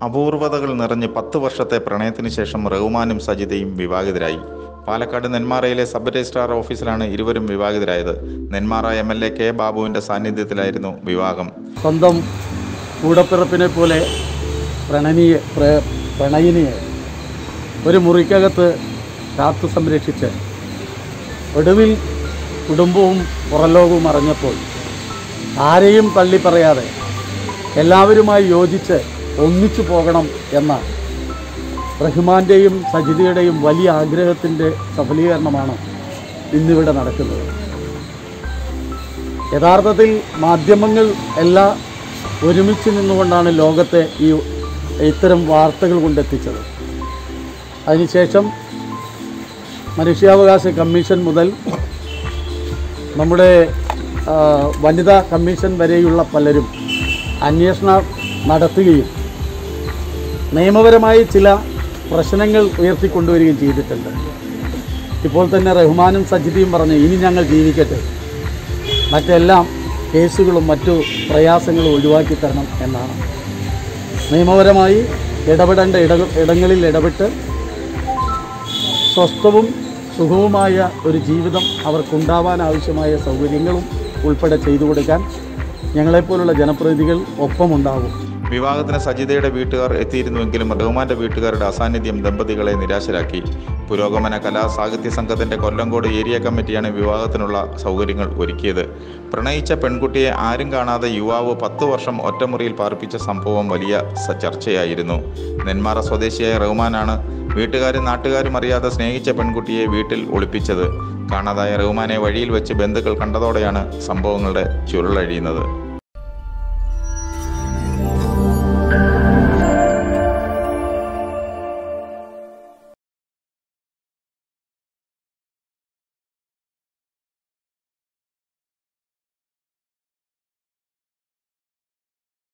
അപൂർവതകൾ നിറഞ്ഞ് പത്ത് വർഷത്തെ പ്രണയത്തിന് ശേഷം റഹ്മാനും സജിതയും വിവാഹിതരായി പാലക്കാട് നെന്മാറയിലെ സബ് രജിസ്ട്രാർ ഓഫീസിലാണ് ഇരുവരും വിവാഹിതരായത് Nenmara M L A K ബാബുവിന്റെ സാന്നിധ്യത്തിലായിരുന്നു വിവാഹം സ്വന്തം കൂടപ്പിറപ്പിനെ പോലെ പ്രണനീയ പ്ര- പ്രണയിനിയെ ഒരു മുറിക്കകത്ത് കാത്തു സംരക്ഷിച്ച് ഒടുവിൽ കുടുംബവും പുറംലോകവും അറിഞ്ഞപ്പോൾ ആരെയും തള്ളിപ്പറയാതെ എല്ലാവരുമായി യോജിച്ച് ഒന്നിച്ചു പോകണം എന്ന റഹ്മാൻ്റെയും സജിതയുടെയും വലിയ ആഗ്രഹത്തിൻ്റെ സഫലീകരണമാണ് ഇന്നിവിടെ നടക്കുന്നത് യഥാർത്ഥത്തിൽ മാധ്യമങ്ങൾ എല്ലാം ഒരുമിച്ച് നിന്നുകൊണ്ടാണ് ലോകത്തെ ഈ ഇത്തരം വാർത്തകൾ കൊണ്ടെത്തിച്ചത് അതിനുശേഷം മനുഷ്യാവകാശ കമ്മീഷൻ മുതൽ നമ്മുടെ ആ, വനിതാ കമ്മീഷൻ വരെയുള്ള പലരും അന്വേഷണം നടത്തുകയും നിയമപരമായി ചില പ്രശ്നങ്ങൾ ഉയർത്തിക്കൊണ്ടുവരികയും ചെയ്തിട്ടുണ്ട് ഇപ്പോൾ തന്നെ റഹ്മാനും സജിതയും പറഞ്ഞു ഇനി ഞങ്ങൾ ജീവിക്കട്ടെ മറ്റെല്ലാം കേസുകളും മറ്റു പ്രയാസങ്ങളും ഒഴിവാക്കി തരണം എന്നാണ് നിയമപരമായി ഇടപെടേണ്ട ഇട ഇടങ്ങളിൽ ഇടപെട്ട് സ്വസ്ഥവും സുഖവുമായ ഒരു ജീവിതം അവർക്കുണ്ടാവാൻ ആവശ്യമായ സൗകര്യങ്ങളും ഉൾപ്പെടെ ചെയ്തു കൊടുക്കാൻ ഞങ്ങളെപ്പോലുള്ള ജനപ്രതിനിധികൾ ഒപ്പമുണ്ടാകും വിവാഹത്തിന് സജിതയുടെ വീട്ടുകാർ എത്തിയിരുന്നുവെങ്കിലും റഹ്മാന്റെ വീട്ടുകാരുടെ അസാന്നിധ്യം ദമ്പതികളെ നിരാശരാക്കി പുരോഗമന കലാ സാഹിത്യ സംഘത്തിന്റെ കൊല്ലങ്കോട് ഏരിയ കമ്മിറ്റിയാണ് വിവാഹത്തിനുള്ള സൗകര്യങ്ങൾ ഒരുക്കിയത് പ്രണയിച്ച പെൺകുട്ടിയെ ആരും കാണാതെ യുവാവ് പത്ത് വർഷം ഒറ്റമുറിയിൽ പാർപ്പിച്ച സംഭവം വലിയ സ- ചർച്ചയായിരുന്നു നെന്മാറ സ്വദേശിയായ റഹ്മാനാണ് വീട്ടുകാരും നാട്ടുകാരും അറിയാതെ സ്നേഹിച്ച പെൺകുട്ടിയെ വീട്ടിൽ ഒളിപ്പിച്ചത് കാണാതായ റഹ്മാനെ വഴിയിൽ വെച്ച് ബന്ധുക്കൾ കണ്ടതോടെയാണ് സംഭവങ്ങളുടെ ചുരുളഴിയുന്നത്